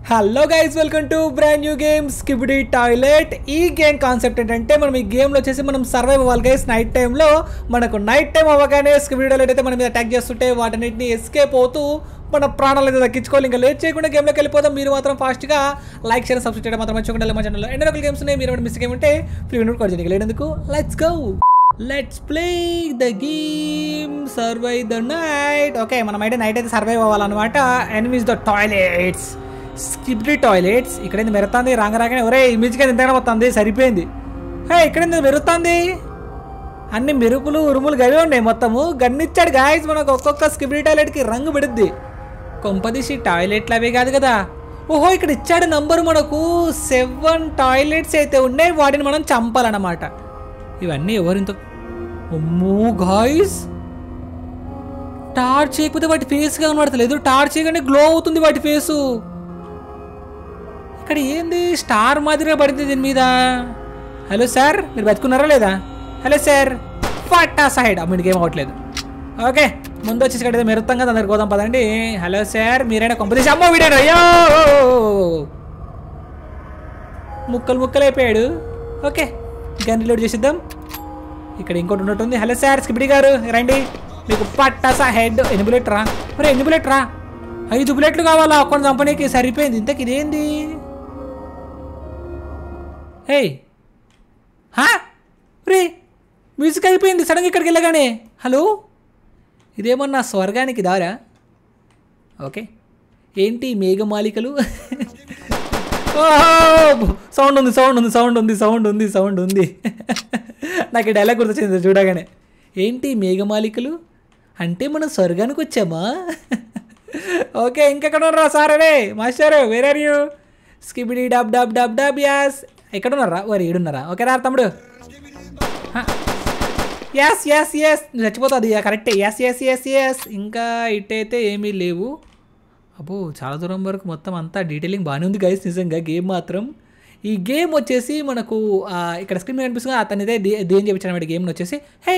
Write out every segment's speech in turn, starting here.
Hello guys welcome to brand new game skibidi toilet ఈ game concept ఏంటంటే మనం ఈ గేమ్లో వచ్చేసి మనం సర్వైవ్ అవ్వాలి గైస్ నైట్ టైంలో మనకు నైట్ టైం అవ్వగానే స్కిబిడి టాయిలెట్ అయితే మన మీద అటాక్ చేస్తుంటే వాటన్నిటిని ఎస్కేప్ అవుతూ మన ప్రాణాలు అయితే దక్కించుకోవాలి ఇంకా లేట్ చేయకుండా గేమ్లోకి వెళ్ళిపోతాం మీరు మాత్రం ఫాస్ట్గా లైక్ షేర్ సబ్స్క్రైబ్ చేయడం మాత్రం మర్చిపోకుండా మా ఛానల్లో ఎన్నో రకాల గేమ్స్ ఉన్నాయి మీరు మిస్ ఉంటే ఫ్రీ నోట్ కాల్ చేయండి లేనందుకు let's go let's play the game survive the night okay మనం అయితే నైట్ అయితే సర్వైవ్ అవ్వాలన్నమాట enemies the toilets skipped toilets ఇక్కడ ఏంది మెరుతుంది రాంగ రాగానే ఒరే మ్యూజిక్ అది ఇంతగా వస్తుంది సరిపోయింది హే ఇక్కడ ఏంది మెరుస్తుంది అన్ని మెరుపులు ఉరుములు గవి ఉన్నాయి మొత్తము గన్నిచ్చాడు గాయస్ మనకు ఒక్కొక్క స్కిబిడి టాయిలెట్కి రంగు పెడుద్ది కొంపదీసి టాయిలెట్లు అవే కాదు కదా ఓహో ఇక్కడ ఇచ్చాడు నంబరు మనకు సెవెన్ టాయిలెట్స్ అయితే ఉన్నాయి వాటిని మనం చంపాలన్నమాట ఇవన్నీ ఎవరింత అమ్మో గాయస్ టార్చ్ చేయకపోతే వాటి ఫేస్ కనబడతలేదు టార్చ్ చేయగానే గ్లో అవుతుంది వాటి ఫేసు ఇక్కడ ఏంది స్టార్ మాదిరిగా పడింది దీని మీద హలో సార్ మీరు బతుకున్నారా లేదా హలో సార్ ఫట్టా సైడ్ అమ్మిడికి ఏం అవ్వట్లేదు ఓకే ముందు వచ్చేసి ఇక్కడ ఏదో మెరుస్తాం కదా అందరికి పోదాం పదండి హలో సార్ మీరైనా కొంపదీసి అమ్మో వీడాడు అయ్యో ముక్కలు ముక్కలు అయిపోయాడు ఓకే గన్ రిలోడ్ చేసిద్దాం ఇక్కడ ఇంకోటి ఉన్నట్టుంది హలో సార్ స్కిబిడి గారు రండి మీకు పట్టాసా హెడ్ ఎన్ని బుల్లెట్ రా మరి ఎన్ని బుల్లెట్ రా ఐదు బుల్లెట్లు కావాలా ఒక్కడి చంపనీకి సరిపోయింది ఇంతకి ఇదేంది హే హా రే మ్యూజిక్ అయిపోయింది సడన్గా ఇక్కడికి వెళ్ళగానే హలో ఇదేమన్నా స్వర్గానికి దారా ఓకే ఏంటి మేఘమాలికలు సౌండ్ ఉంది సౌండ్ ఉంది సౌండ్ ఉంది సౌండ్ ఉంది సౌండ్ ఉంది నాకు ఈ డైలాగ్ గుర్తొచ్చింది చూడగానే ఏంటి మేఘమాలికలు అంటే మనం స్వర్గానికి వచ్చామా ఓకే ఇంకెక్కడ ఉన్నారా సార్ అరే master where are you skibidi dub dub dub dub yes ఎక్కడ ఉన్నారా వారు ఏడున్నారా ఓకే రా తమ్ముడు ఎస్ ఎస్ ఎస్ నువ్వు చచ్చిపోతుంది కరెక్టే ఎస్ ఎస్ ఎస్ ఎస్ ఇంకా ఇటైతే ఏమీ లేవు అబ్బో చాలా దూరం వరకు మొత్తం అంతా డీటెయిలింగ్ బాగానే ఉంది గైస్ నిజంగా గేమ్ మాత్రం ఈ గేమ్ వచ్చేసి మనకు ఆ, ఇక్కడ స్క్రీన్ మీద కనిపిస్తుంది అతనిదే దే దేని చెప్పించాను అనమాట గేమ్ని వచ్చేసి హే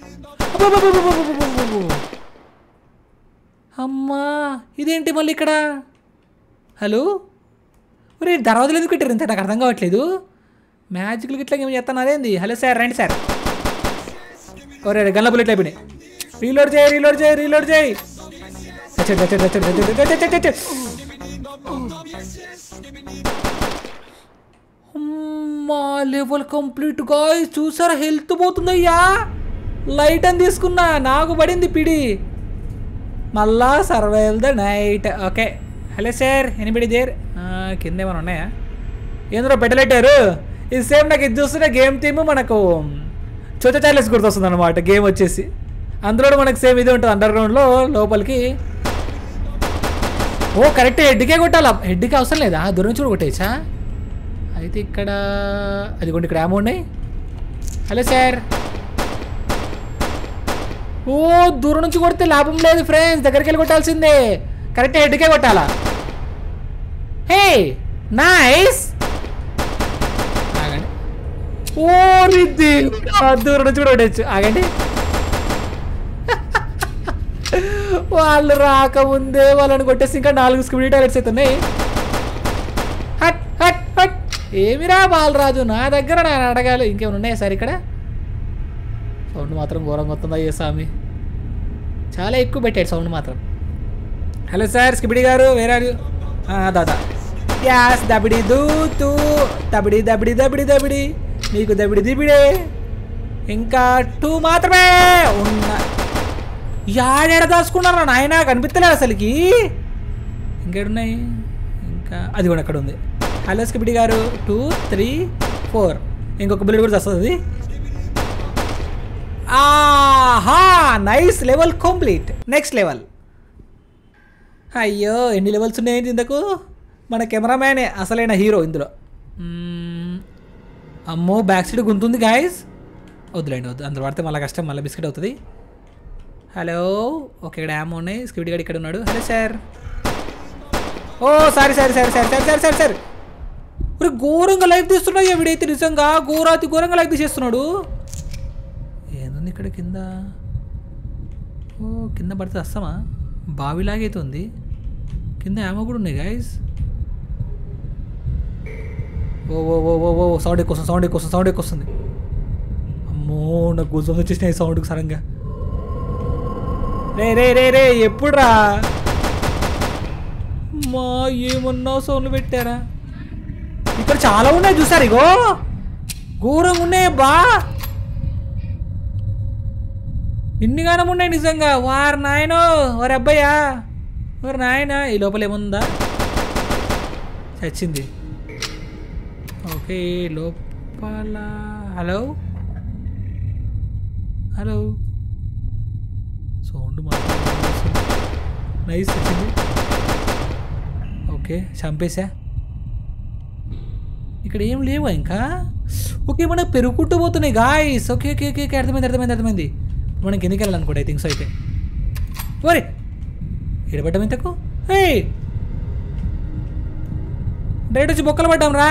అమ్మా ఇదేంటి మళ్ళీ ఇక్కడ హలో ఒరే దర్వాజలు ఎందుకు పెట్టారు ఇంత నాకు అర్థం కావట్లేదు మ్యాజిక్లు గిట్లా ఏమి చేస్తాను అదేంది హలో సార్ రండి సార్ ఒరే గల్ల బుల్లెట్ అయిపోయినాయి రీలోడ్ చేయి రీలోడ్ చేయి రీలోడ్ చేయి చచ్చడు, చచ్చడు, చచ్చడు, చచ్చడు, చచ్చడు, చచ్చడు, చచ్చడు. అమ్మా లెవెల్ కంప్లీట్ గాయ్ చూసారా హెల్త్ పోతుందయ్యా లైట్ అని తీసుకున్నా నాకు పడింది పిడి మళ్ళా survive the night okay hello sir anybody there కింద ఏమైనా ఉన్నాయా ఏంద్రో పెట్టలేటారు ఇది సేమ్ నాకు ఇది చూస్తున్న గేమ్ థీమ్ మనకు చోచ చార్లెస్ గుర్తొస్తుంది అనమాట గేమ్ వచ్చేసి అందులో మనకు సేమ్ ఇది ఉంటుంది అండర్ గ్రౌండ్లో లోపలికి ఓ కరెక్ట్ హెడ్కే కొట్టాలా హెడ్కి అవసరం లేదా దూరం నుంచి కూడా కొట్టేయచ్చా అయితే ఇక్కడ అది కొన్ని ఇక్కడ ఏమో ఉన్నాయి హలో సార్ ఓ దూరం నుంచి కొడితే లాభం లేదు ఫ్రెండ్స్ దగ్గరికి వెళ్ళి కొట్టాల్సిందే కరెక్ట్ హెడ్కే కొట్టాలా హే నైస్ ఆగండి ఓ రిద్ది దూరం నుంచి కూడా కొట్టచ్చు ఆగండి వాళ్ళు రాకముందే వాళ్ళని కొట్టేసి ఇంకా నాలుగు స్క్రీన్ టాయిలెట్స్ అయితే ఉన్నాయి హట్ హట్ హట్ ఏమిరా బాలరాజు నా దగ్గర నేను అడగాలి ఇంకేమైనా ఉన్నాయా సార్ ఇక్కడ సౌండ్ మాత్రం ఘోరంగా వస్తుందా ఏ స్వామి చాలా ఎక్కువ పెట్టాడు సౌండ్ మాత్రం హలో సార్ స్కిబిడి గారు వేరే దాదా యాస్ దబిడి దూ తూ దబిడి దబిడి దబిడి దబిడి నీకు దబిడి దిబిడే ఇంకా టూ మాత్రమే ఉన్న యాడేడ దాచుకున్నారా నాయన కనిపించలేదు అసలుకి ఇంకేడున్నాయి ఇంకా అది కూడా అక్కడ ఉంది హలో స్కిబిడి గారు టూ త్రీ ఫోర్ ఇంకొక బుల్లెట్ కూడా వస్తుంది ఆహా nice level complete next level అయ్యో ఎన్ని లెవెల్స్ ఉన్నాయండి ఇందుకు మన కెమెరామ్యానే అసలైన హీరో ఇందులో మ్మ్. అమ్మో బ్యాక్ సైడ్ గుంతుంది గాయస్ వద్దులేండి వద్దు అందులో పడితే మళ్ళీ కష్టం మళ్ళీ బిస్కెట్ అవుతుంది హలో ఓకే ఇక్కడ యామ్ ఉన్నాయి స్కిబిడి గారు ఇక్కడ ఉన్నాడు హలో సార్ ఓ sorry sorry sorry sorry sorry sorry sorry sir మరి ఘోరంగా లైఫ్ తీస్తున్నాడు వీడైతే నిజంగా ఘోరాతి ఘోరంగా లైఫ్ తీసేస్తున్నాడు ఏంది ఇక్కడ కింద ఓ కింద పడితే వస్తామా బావిలాగైతే ఉంది కింద ఏమో కూడా ఉన్నాయి గాయస్ ఓ ఓ ఓ ఓ ఓ సౌండ్ ఎక్కువ వస్తుంది సౌండ్ ఎక్కువ వస్తుంది సౌండ్ ఎక్కువ వస్తుంది అమ్మో నాకు గుజం వచ్చేసినాయి సౌండ్కి సరంగా రే రే రే రే ఎప్పుడు రా మా ఏమన్నా సౌండ్లు పెట్టారా ఇక్కడ చాలా ఉన్నాయి చూసారు ఇగో ఘోరంగా ఉన్నాయి బా ఇన్ని గానం ఉన్నాయి నిజంగా వారు నాయనో వారి అబ్బాయా వారి నాయన ఈ లోపల ఏముందా చచ్చింది ఓకే లోపల హలో హలో సౌండ్ నైస్ వచ్చింది ఓకే చంపేశా ఇక్కడ ఏం లేవా ఇంకా ఓకే మనకు పెరుగుకుంటూ పోతున్నాయి guys okay okay okay okay అర్థమైంది అర్థమైంది అర్థమైంది మనం కిందకి వెళ్ళాలనుకోండి ఐ థింక్ సో అయితే ఓరే ఎడబడ్డం ఇంతకు హే డైరెక్ట్ వచ్చి బొక్కలు పడ్డాం రా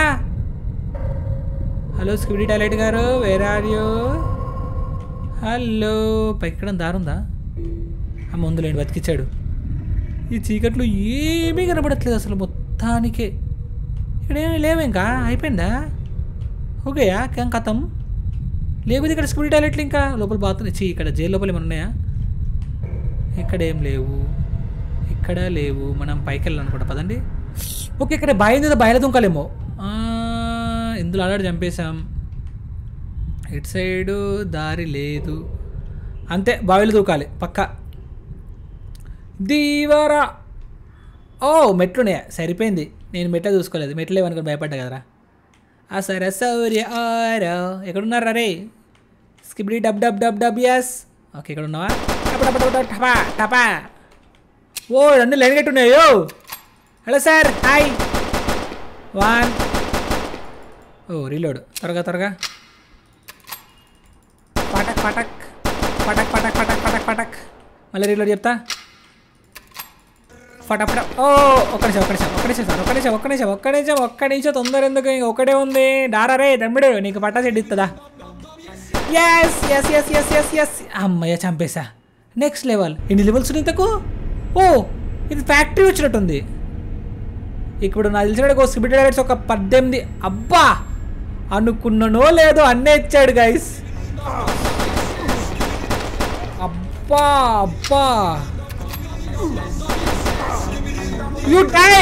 హలో స్క్విడీ టాయిలెట్ గారు వేర్ ఆర్ యూ హలో పైకి దారుందా ఆ ముందులేండి బతికిచ్చాడు ఈ చీకట్లో ఏమీ కనబడట్లేదు అసలు మొత్తానికే ఇక్కడ ఏమీ లేవు ఇంకా అయిపోయిందా ఓకేయా కేం కథం లేకపోతే ఇక్కడ స్కూల్ టాయిలెట్లు ఇంకా లోపల బాత్రూమ్ ఇచ్చి ఇక్కడ జైలు లోపల ఏమైనా ఉన్నాయా ఇక్కడ ఏం లేవు ఇక్కడ లేవు మనం పైకి వెళ్ళాలనుకుంటా పదండి ఓకే ఇక్కడ బాయి మీద బయలు దుంకలేమో ఆ, ఇందులో అలాంటి చంపేశాం ఇటు సైడు దారి లేదు అంతే బావిలు దూకాలి పక్క దీవరా ఓ మెట్లున్నాయా సరిపోయింది నేను మెట్లే చూసుకోలేదు మెట్లు లేవనుకుని భయపడ్డా కదరా ఆ సరే సౌర్య ఆరో ఎక్కడున్నారా రే skibidi dub dub dub dub yes okay ఇక్కడ ఉన్నావా టప టప టప టప టపా టపా ఓ అన్ని లైన్ గట్టి ఉన్నాయో హలో సార్ హాయ్ వన్ ఓ రీలోడ్ త్వరగా త్వరగా పటక్ పటక్ పటక్ పటక్ పటక్ పటక్ పటక్ మళ్ళీ రీలోడ్ చెప్తా ఫటాఫట ఓ ఒక్క నిమిషం ఒక్క నిమిషం ఒక్క నిమిషం సార్ ఒక్క నిమిషం ఒక్క నిమిషం ఒక్క నిమిషం ఒక్క నిమిషం తొందర ఎందుకు ఇంక ఒకటే ఉంది డారా రే తమ్ముడు నీకు పట్టా చెడ్డి ఇస్తుందా yes yes yes yes yes yes అమ్మయ్య చంపేశా నెక్స్ట్ లెవెల్ ఎన్ని లెవెల్స్ ఉన్నాయి ఇంతకు ఓ ఇది ఫ్యాక్టరీ వచ్చినట్టుంది ఇప్పుడు నాకు తెలిసిన సిబిటీ డైరెక్ట్స్ ఒక పద్దెనిమిది అబ్బా అనుకున్నానో లేదో అన్నే ఇచ్చాడు గైస్ అబ్బా అబ్బా యూ టై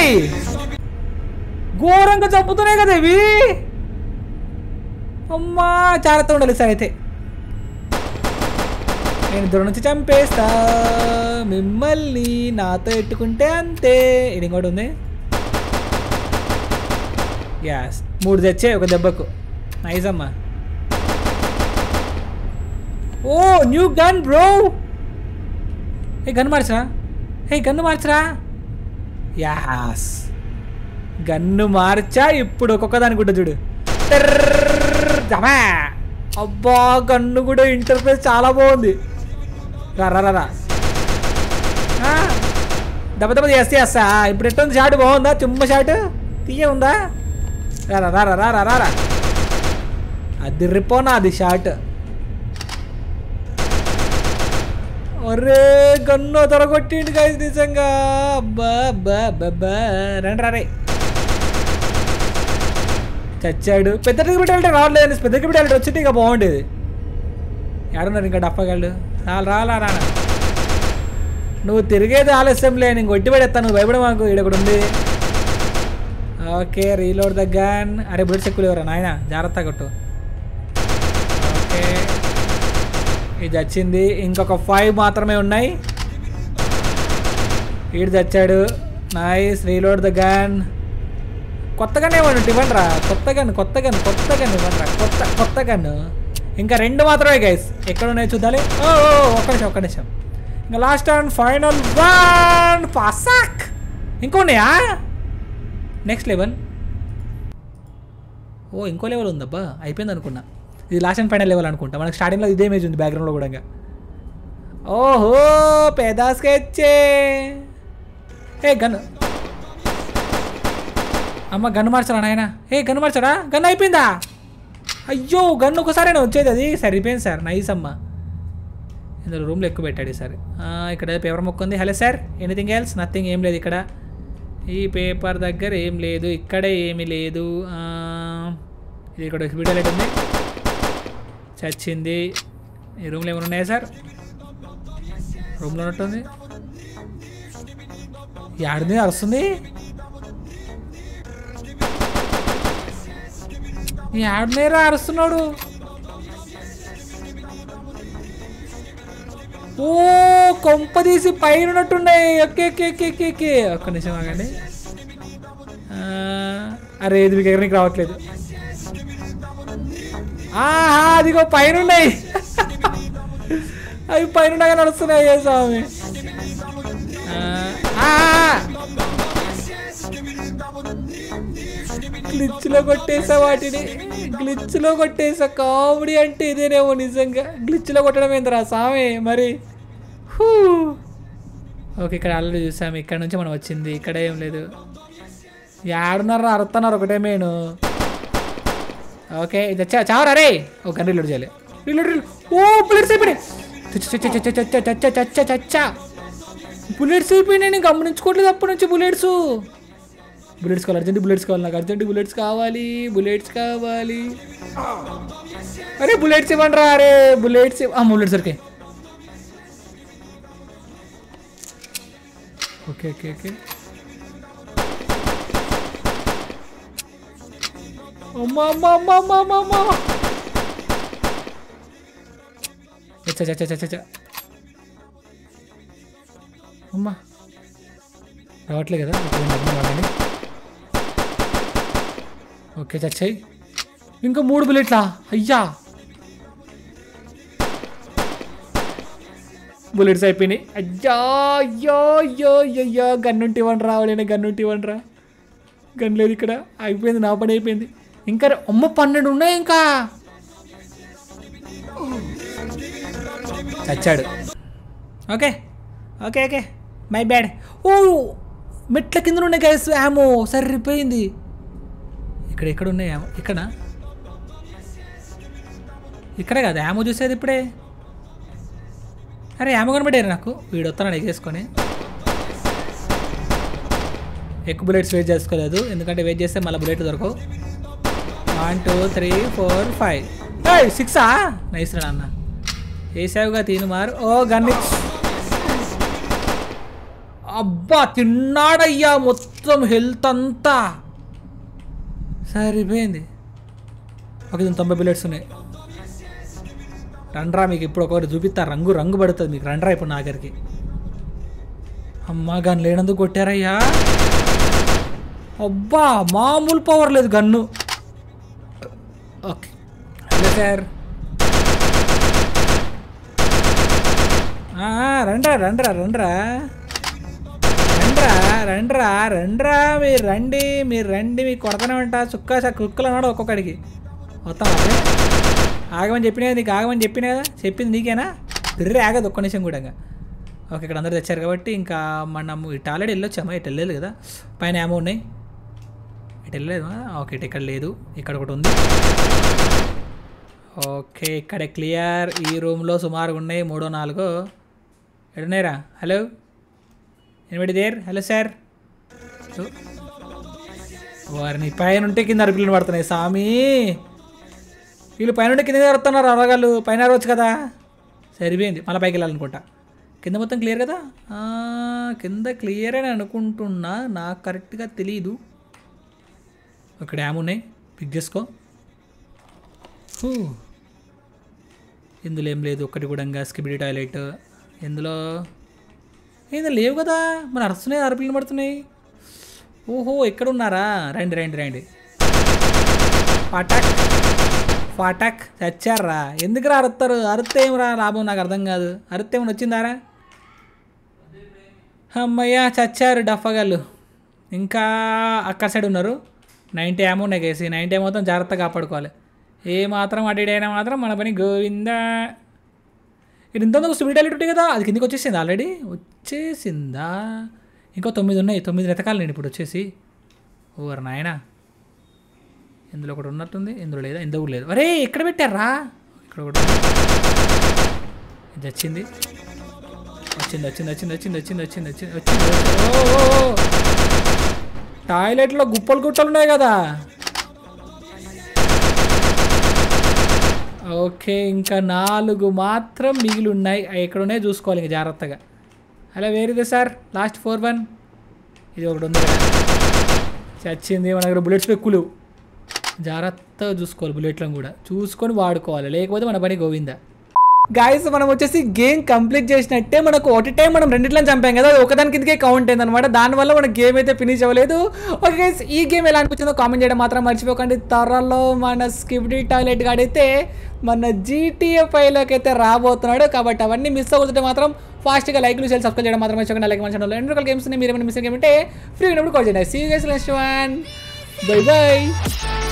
ఘోరంగా చంపుతున్నాయి కదా ఇవి అమ్మా జాగ్రత్త ఉండాలి సార్ అయితే నేను దూరం నుంచి చంపేస్తా మిమ్మల్ని నాతో ఎట్టుకుంటే అంతే ఇది ఇంకోటి ఉంది యాస్ మూడు తెచ్చే ఒక దెబ్బకు నైస్ అమ్మా ఓ న్యూ గన్ బ్రో ఏ గన్ మార్చరా ఏ గన్ను మార్చరా యాస్ గన్ను మార్చా ఇప్పుడు ఒక్కొక్క దాని గుడ్డ చూడు టర్రర్రర్ జమా. అబ్బా గన్ను కూడా ఇంటర్ఫేస్ చాలా బాగుంది రా రా రా రా ఆ, దెబ్బ దెబ్బ చేస్తే చేస్తా ఇప్పుడు ఎట్టుంది షాట్ బాగుందా చుమ్మ షాట్ తీయ ఉందా రా రా రా రా రా రా రా అది రిపోనా అది షాట్ ఒరే గన్ను తొడగొట్టిండు గైస్ నిజంగా అబ్బా అబ్బా అబ్బా రండి రా రే చచ్చాడు పెద్ద టికెట్ వెళ్తే రావట్లేదు పెద్ద టికెట్ వెళ్తే వచ్చింటే ఇక బాగుండేది ఎవరున్నారు ఇంకా డప్పగాళ్ళు రాలు రాలా రానా నువ్వు తిరిగేది ఆలస్యంలే నేను కొట్టి పడేస్తాను నువ్వు భయపడ మాకు ఇక్కడ ఒకటి ఉంది ఓకే రీలోడ్ ద గన్ అరే బుల్లెట్స్ ఎక్కువ లేవరా నాయన జాగ్రత్త కొట్టు ఓకే ఇది వచ్చింది ఇంకొక ఫైవ్ మాత్రమే ఉన్నాయి వీడు చచ్చాడు నైస్ రీలోడ్ ద గన్ కొత్త గన్ ఏమన్నా ఇవ్వండి రా కొత్త గన్ కొత్త గన్ కొత్త గన్ ఇవ్వండి రా కొత్త కొత్త గన్ ఇంకా రెండు మాత్రమే గైస్ ఎక్కడ ఉన్నాయి చూద్దాలి ఓ ఓ, ఒక్క నిమిషం ఒక్క నిమిషం ఇంకా లాస్ట్ అండ్ ఫైనల్ వన్ పాసాక్ ఇంకో ఉన్నాయా నెక్స్ట్ లెవెల్ ఓ ఇంకో లెవెల్ ఉందబ్బా అయిపోయింది అనుకున్నా ఇది లాస్ట్ అండ్ ఫైనల్ లెవెల్ అనుకుంటా మనకి స్టార్టింగ్లో ఇదే ఇమేజ్ ఉంది బ్యాక్గ్రౌండ్లో కూడా ఇంకా. ఓహో పెద్ద స్కెచ్చే ఏ గన్ అమ్మ గన్ను మార్చరా నాయన ఏ గన్ను మార్చరా గన్ అయిపోయిందా అయ్యో గన్ను ఒకసారైనా వచ్చేది అది సరిపోయింది సార్ నైస్ అమ్మ ఇందులో రూమ్లో ఎక్కువ పెట్టాడు ఈసారి ఆ, ఇక్కడ పేపర్ మొక్క ఉంది hello sir anything else nothing ఏం లేదు ఇక్కడ ఈ పేపర్ దగ్గర ఏం లేదు ఇక్కడ ఏమీ లేదు ఆ, ఇది ఇక్కడ వీడియో లైట్ ఉంది చచ్చింది ఈ రూమ్లో ఏమైనా ఉన్నాయా సార్ రూమ్లో ఉన్నట్టుంది యాడిది అరుస్తుంది యాడనేరా అరుస్తున్నాడు ఓ కొంప తీసి పైన ఉన్నట్టున్నాయి okay okay okay okay okay ఒక్క నిమిషం ఆగండి ఆ, అరే ఇది మీకు ఎక్కడికి రావట్లేదు ఆహా అదిగో పైన ఉన్నాయి అవి పైన ఉండగా నడుస్తున్నాయి ఏ స్వామి ఆ, ఆ! గ్లిచ్లో కొట్టేసా వాటిని గ్లిచ్లో కొట్టేసా కామెడీ అంటే ఇదేనేమో నిజంగా గ్లిచ్లో కొట్టడం ఏందిరా స్వామి మరి హూ. ఓకే ఇక్కడ ఆల్రెడీ చూసాము ఇక్కడ నుంచి మనం వచ్చింది ఇక్కడ ఏం లేదు ఏడున్నారు అరుతున్నారు ఒకటే మేను ఓకే ఇది చా చావరా రే ఓ గన్ రీలోడ్ చేయాలి రీలోడ్ రీలోడ్ ఓ బుల్లెట్స్ అయిపోయినాయి చచ్చ చచ్చ చచ్చ చచ్చ చచ్చ చచ్చ చచ్చ బుల్లెట్స్ అయిపోయినాయి నేను గమనించుకోవట్లేదు అప్పటి నుంచి బుల్లెట్స్ బుల్లెట్స్ కావాలి అర్జెంట్ బుల్లెట్స్ కావాలి నాకు అర్జెంట్ బుల్లెట్స్ కావాలి బుల్లెట్స్ కావాలి అరే బుల్లెట్స్ ఇవ్వండి రా అరే బుల్లెట్స్ ఇవ్వ- ఆ బుల్లెట్స్ దొరికాయి ఓకే ఓకే ఓకే అమ్మా అమ్మా అమ్మా అమ్మా అమ్మా అమ్మా చచ్చ చచ్చ చచ్చ చచ్చ అమ్మా రావట్లే కదా ఓకే, నేను అర్థం కాదండి ఓకే చచ్చాయి ఇంకా మూడు బుల్లెట్లా అయ్యా బుల్లెట్స్ అయిపోయినాయి అయ్యా అయ్యో అయ్యో అయ్యో గన్నుంటి ఇవ్వండి రా ఎవడైనా గన్నుంటి ఇవ్వండి రా గన్ లేదు ఇక్కడ అయిపోయింది నా పని అయిపోయింది ఇంకా రే- అమ్మ పన్నెండు ఉన్నాయి ఇంకా చచ్చాడు okay okay okay my bad ఓ మెట్ల కింద ఉన్నాయి గ్యాస్ యామో సరిపోయింది ఇక్కడ ఎక్కడ ఉన్నాయి యామో ఇక్కడ ఇక్కడే కదా యామో చూసేది ఇప్పుడే అరే యామో కనబడ్డారు నాకు వీడు వస్తాను ఎగేసుకొని ఎక్కువ బుల్లెట్స్ వెయిట్ చేసుకోలేదు ఎందుకంటే వెయిట్ చేస్తే మళ్ళీ బుల్లెట్ దొరకవు one two three four five సిక్సా నైస్ రా అన్న వేసావుగా తిను మారు ఓ గన్ని అబ్బా తిన్నాడయ్యా మొత్తం హెల్త్ అంతా సరిపోయింది ఒక దీని తొంభై బుల్లెట్స్ ఉన్నాయి రండ్రా మీకు ఇప్పుడు ఒకటి చూపిస్తా రంగు రంగు పడుతుంది మీకు రండ్రా ఇప్పుడు నా దగ్గరికి అమ్మా గన్ లేనందుకు కొట్టారయ్యా అబ్బా మామూలు పవర్ లేదు గన్ను ఓకే హలో సార్ ఆ, రండ్రా రండ్రా రండ్రా రండ్రా రండ్రా రండ్రా మీరు రండి మీరు రండి మీకు కొడతానే ఉంటా చుక్క చక్క కుక్కలు అన్నాడు ఒక్కొక్కడికి మొత్తం అప్పుడే ఆగమని చెప్పినా నీకు ఆగమని చెప్పినా కదా చెప్పింది నీకేనా బిర్రే ఆగదు ఒక్క నిమిషం కూడా ఇంకా. ఓకే ఇక్కడ అందరు తెచ్చారు కాబట్టి ఇంకా మనము ఇటు ఆల్రెడీ వెళ్ళొచ్చామా ఇటు వెళ్ళలేదు కదా పైన ఏమో ఉన్నాయి ఇటు వెళ్ళలేదు ఓకే ఇటు ఇక్కడ లేదు ఇక్కడ ఒకటి ఉంది ఓకే ఇక్కడ క్లియర్ ఈ రూమ్లో సుమారుగా ఉన్నాయి మూడో నాలుగో ఎడున్నాయిరా హలో ఎనిమిది దేర్ హలో సార్ వారిని పైన ఉంటే కింద అరుపులు పడుతున్నాయి స్వామి వీళ్ళు పైన ఉంటే కింద అరుతున్నారు అరగాళ్ళు పైన అరవచ్చు కదా సరిపోయింది మళ్ళీ పైకి వెళ్ళాలనుకుంటా కింద మొత్తం క్లియర్ కదా ఆ, కింద క్లియర్ అని అనుకుంటున్నా నాకు కరెక్ట్గా తెలియదు అక్కడ ఏమున్నాయి పిక్ చేసుకో హూ. ఇందులో ఏం లేదు ఒక్కటి కూడా ఇంకా స్కిబిడి టాయిలెట్ ఇందులో ఇందులో లేవు కదా మరి అరుస్తున్నాయి అరపిల్లు పడుతున్నాయి ఓహో ఎక్కడ ఉన్నారా రండి రండి రండి పటాక్ పటాక్ చచ్చారా ఎందుకురా అరుస్తారు అరిస్తే ఏమరా లాభం నాకు అర్థం కాదు అరిస్తే ఏమైనా వచ్చిందారా అమ్మయ్య చచ్చారు డఫగాళ్ళు ఇంకా అక్కడ సైడ్ ఉన్నారు నైంటీ ఏమో ఉన్నాయి కేసి నైంటీ మొత్తం జాగ్రత్తగా కాపాడుకోవాలి ఏ మాత్రం అటు ఇటు అయినా మాత్రం మన పని గోవిందా ఇది ఇంత స్పీడ్ వెళ్ళి కదా అది కిందికి వచ్చేసింది ఆల్రెడీ వచ్చేసిందా ఇంకో తొమ్మిది ఉన్నాయి తొమ్మిది వెతకాలి నేను ఇప్పుడు వచ్చేసి ఓవర్ నాయనా ఇందులో ఒకటి ఉన్నట్టుంది ఇందులో లేదా ఇందులో లేదు అరే ఎక్కడ పెట్టారా ఇక్కడ ఒకటి ఉంది. ఇది వచ్చింది వచ్చింది వచ్చింది వచ్చింది వచ్చింది వచ్చింది వచ్చింది వచ్చింది వచ్చింది ఓ, ఓ, ఓ. టాయిలెట్లో గుప్పలు గుట్టలు ఉన్నాయి కదా ఓకే ఇంకా నాలుగు మాత్రం మిగిలి ఉన్నాయి అవి ఎక్కడ ఉన్నాయో చూసుకోవాలి ఇంకా జాగ్రత్తగా అలా వేరేదే సార్ లాస్ట్ ఫోర్ వన్ ఇది ఒకటి ఉంది కదా చచ్చింది మన దగ్గర బుల్లెట్స్ ఎక్కువ జాగ్రత్తగా చూసుకోవాలి బుల్లెట్లను కూడా చూసుకొని వాడుకోవాలి లేకపోతే మన పని గోవిందా గాయస్ మనం వచ్చేసి గేమ్ కంప్లీట్ చేసినట్టే మనకు ఒకటి టైం మనం రెండిట్లని చంపాం కదా అది ఒకదాని కిందకే కౌంట్ అయింది అనమాట దానివల్ల మన గేమ్ అయితే ఫినిష్ అవ్వలేదు ఓకే గైస్ ఈ గేమ్ ఎలా అనిపించిందో కామెంట్ చేయడం మాత్రం మర్చిపోకండి త్వరలో మన స్కిబ్డీ టాయిలెట్ గాడైతే మన జీటీఏ ఫైవ్లోకి అయితే రాబోతున్నాడు కాబట్టి అవన్నీ మిస్ అవుతుంటే మాత్రం ఫాస్ట్గా లైక్లు చేయాలి సబ్స్క్రైబ్ చేయడం మాత్రం మర్చిపోకండి లైక్ మన ఛానల్లో ఎన్ని రకాల గేమ్స్ మీరు ఏమైనా మిస్ గేమ్ అంటే ఫ్రీ ఉన్నప్పుడు కాల్ చేయండి see guys next one bye by